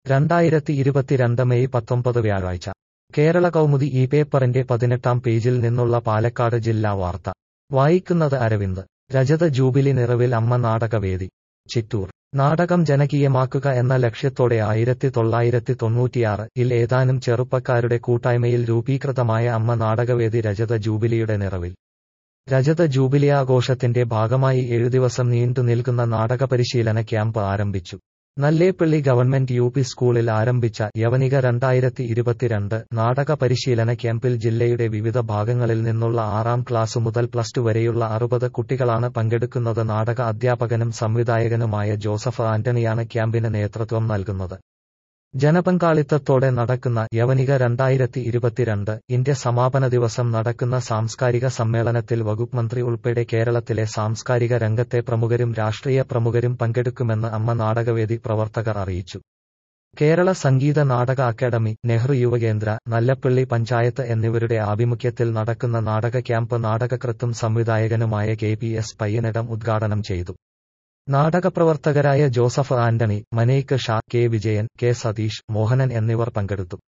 രണ്ടായിരത്തി ഇരുപത്തിരണ്ട് മെയ് പത്തൊമ്പത് വ്യാഴാഴ്ച കേരള കൗമുദി ഈ പേപ്പറിന്റെ പതിനെട്ടാം പേജിൽ നിന്നുള്ള പാലക്കാട് ജില്ലാ വാർത്ത വായിക്കുന്നത് അരവിന്ദ് രജത ജൂബിലി നിറവിൽ അമ്മ നാടകവേദി ചിറ്റൂർ നാടകം ജനകീയമാക്കുക എന്ന ലക്ഷ്യത്തോടെ ആയിരത്തി തൊള്ളായിരത്തി തൊണ്ണൂറ്റിയാറ് ഇൽ ഏതാനും ചെറുപ്പക്കാരുടെ കൂട്ടായ്മയിൽ രൂപീകൃതമായ അമ്മ നാടകവേദി രജത ജൂബിലിയുടെ നിറവിൽ രജത ജൂബിലി ആഘോഷത്തിന്റെ ഭാഗമായി ഏഴു ദിവസം നീണ്ടു നിൽക്കുന്ന നാടക പരിശീലന ക്യാമ്പ് ആരംഭിച്ചു നല്ലേപ്പള്ളി ഗവൺമെന്റ് യു പി സ്കൂളിൽ ആരംഭിച്ച യവനിക രണ്ടായിരത്തി ഇരുപത്തിരണ്ട് നാടക പരിശീലന ക്യാമ്പിൽ ജില്ലയുടെ വിവിധ ഭാഗങ്ങളിൽ നിന്നുള്ള ആറാം ക്ലാസ് മുതൽ പ്ലസ് ടു വരെയുള്ള അറുപത് കുട്ടികളാണ് പങ്കെടുക്കുന്നത് നാടക അധ്യാപകനും സംവിധായകനുമായ ജോസഫ് ആന്റണിയാണ് ക്യാമ്പിന് നേതൃത്വം നൽകുന്നത് ജനപങ്കാളിത്തത്തോടെ നടക്കുന്ന യവനിക രണ്ടായിരത്തി ഇരുപത്തിരണ്ട് ഇന്ത്യ സമാപന ദിവസം നടക്കുന്ന സാംസ്കാരിക സമ്മേളനത്തിൽ വകുപ്പ് മന്ത്രി ഉൾപ്പെടെ കേരളത്തിലെ സാംസ്കാരിക രംഗത്തെ പ്രമുഖരും രാഷ്ട്രീയ പ്രമുഖരും പങ്കെടുക്കുമെന്ന് അമ്മ നാടകവേദി പ്രവർത്തകർ അറിയിച്ചു കേരള സംഗീത നാടക അക്കാദമി നെഹ്റു യുവകേന്ദ്ര നല്ലപ്പള്ളി പഞ്ചായത്ത് എന്നിവരുടെ ആഭിമുഖ്യത്തിൽ നടക്കുന്ന നാടക ക്യാമ്പ് നാടകകൃത്തും സംവിധായകനുമായ കെ പി എസ് പയ്യനടം ഉദ്ഘാടനം ചെയ്തു നാടകപ്രവർത്തകരായ Joseph Antony Manek Shah K Vijayan K Satheesh Mohanan എന്നിവർ പങ്കെടുത്തു